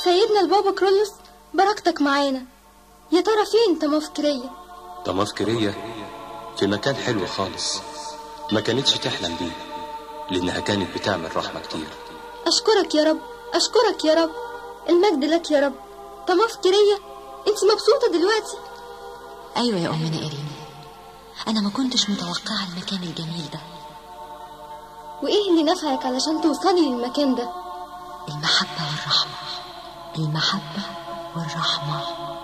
سيدنا البابا كرولوس بركتك معانا يا ترى فين تمافكرية تمافكرية في مكان حلو خالص ما كانتش تحلم بيه لأنها كانت بتعمل رحمة كتير أشكرك يا رب أشكرك يا رب المجد لك يا رب تمافكرية انت مبسوطة دلوقتي أيوة يا أمنا إيرين أنا ما كنتش متوقعة المكان الجميل ده وإيه اللي نفعك علشان توصلي للمكان ده المحبة والرحمة المحبة والرحمة